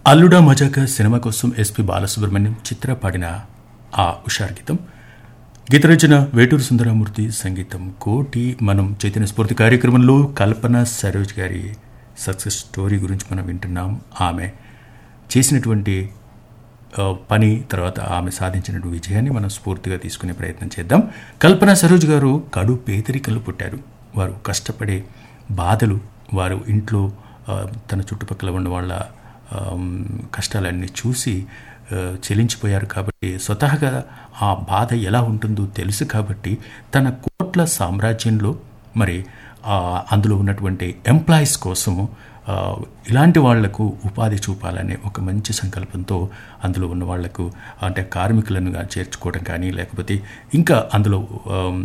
అల్లుడా మజాక సినిమా కోసం ఎస్పి బాలసుబ్రహ్మణ్యం చిత్ర పాడిన ఆ ఉషార్ గీతం గీతరచన వేటూరు సుందరమూర్తి సంగీతం కోటి మనం చైతన్య స్ఫూర్తి కార్యక్రమంలో కల్పన సరోజ్ గారి సక్సెస్ స్టోరీ గురించి మనం వింటున్నాం ఆమె చేసినటువంటి ఆ, పని తర్వాత ఆమె సాధించినటువంటి విజయాన్ని మనం స్ఫూర్తిగా తీసుకునే ప్రయత్నం చేద్దాం కల్పన సరోజ్ గారు కడు పేదరికలు పుట్టారు వారు కష్టపడే బాధలు వారు ఇంట్లో ఆ, తన చుట్టుపక్కల ఉన్న వాళ్ళ ఆమ్, కష్టాలన్నీ చూసి ఆ, చెలించిపోయారు కాబట్టి స్వతహాగా ఆ బాధ ఎలా ఉంటుందో తెలుసు కాబట్టి తన కోట్ల సామ్రాజ్యంలో మరి ఆ, అందులో ఉన్నటువంటి ఎంప్లాయీస్ కోసము ఆ, ఇలాంటి వాళ్లకు ఉపాధి చూపాలనే ఒక మంచి సంకల్పంతో అందులో ఉన్న వాళ్లకు అంటే కార్మికులను గా చేర్చుకోవడం కానీ లేకపోతే ఇంకా అందులో ఆమ్,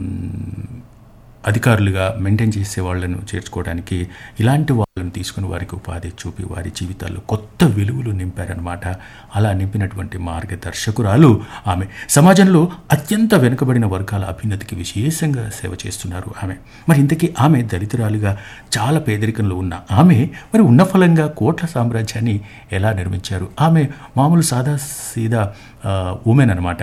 అధికారులుగా మెయింటైన్ చేసే వాళ్ళను చేర్చుకోవడానికి ఇలాంటి వాళ్ళని తీసుకుని వారికి ఉపాధి చూపి వారి జీవితాల్లో కొత్త విలువలు నింపారనమాట అలా నింపినటువంటి మార్గదర్శకురాలు ఆమె సమాజంలో అత్యంత వెనుకబడిన వర్గాల అభ్యున్నతికి విశేషంగా సేవ చేస్తున్నారు ఆమె మరి ఇంతకీ ఆమె దళితురాలుగా చాలా పేదరికంలో ఉన్న ఆమె మరి ఉన్న ఫలంగా కోట్ల సామ్రాజ్యాన్ని ఎలా నిర్మించారు ఆమె మామూలు సాదా సీదా ఉమెన్ అనమాట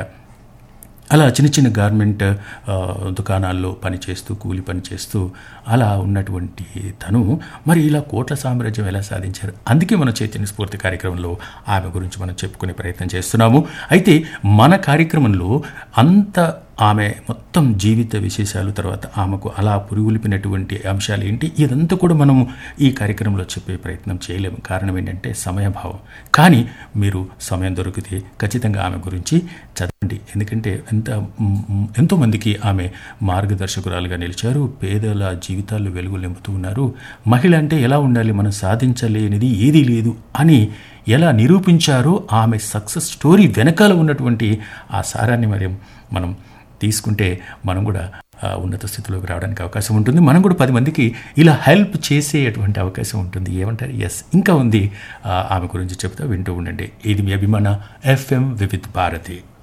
అలా చిన్న చిన్న గార్మెంట్ ఆ, దుకాణాల్లో పనిచేస్తూ కూలి పని చేస్తూ అలా ఉన్నటువంటి తను మరి ఇలా కోట్ల సామ్రాజ్యం ఎలా సాధించారు అందుకే మన చైతన్య స్ఫూర్తి కార్యక్రమంలో ఆమె గురించి మనం చెప్పుకునే ప్రయత్నం చేస్తున్నాము అయితే మన కార్యక్రమంలో అంత ఆమె మొత్తం జీవిత విశేషాలు తర్వాత ఆమెకు అలా పురుగులిపినటువంటి అంశాలు ఏంటి ఇదంతా కూడా మనము ఈ కార్యక్రమంలో చెప్పే ప్రయత్నం చేయలేము కారణం ఏంటంటే సమయభావం కానీ మీరు సమయం దొరికితే ఖచ్చితంగా ఆమె గురించి చదవండి ఎందుకంటే ఎంత మ్, మ్, ఎంతోమందికి ఆమె మార్గదర్శకురాలుగా నిలిచారు పేదల జీవితాల్లో వెలుగు నింపుతూ ఉన్నారు మహిళ అంటే ఎలా ఉండాలి మనం సాధించలేనిది ఏదీ లేదు అని ఎలా నిరూపించారో ఆమె సక్సెస్ స్టోరీ వెనకాల ఉన్నటువంటి ఆ సారాన్ని మరి మనం తీసుకుంటే మనం కూడా ఆ, ఉన్నత స్థితిలోకి రావడానికి అవకాశం ఉంటుంది మనం కూడా పది మందికి ఇలా హెల్ప్ చేసేటువంటి అవకాశం ఉంటుంది ఏమంటారు ఎస్ ఇంకా ఉంది ఆ, ఆమె గురించి చెప్తా వింటూ ఉండండి ఇది మీ అభిమాన ఎఫ్ఎం వివిధ్ భారతి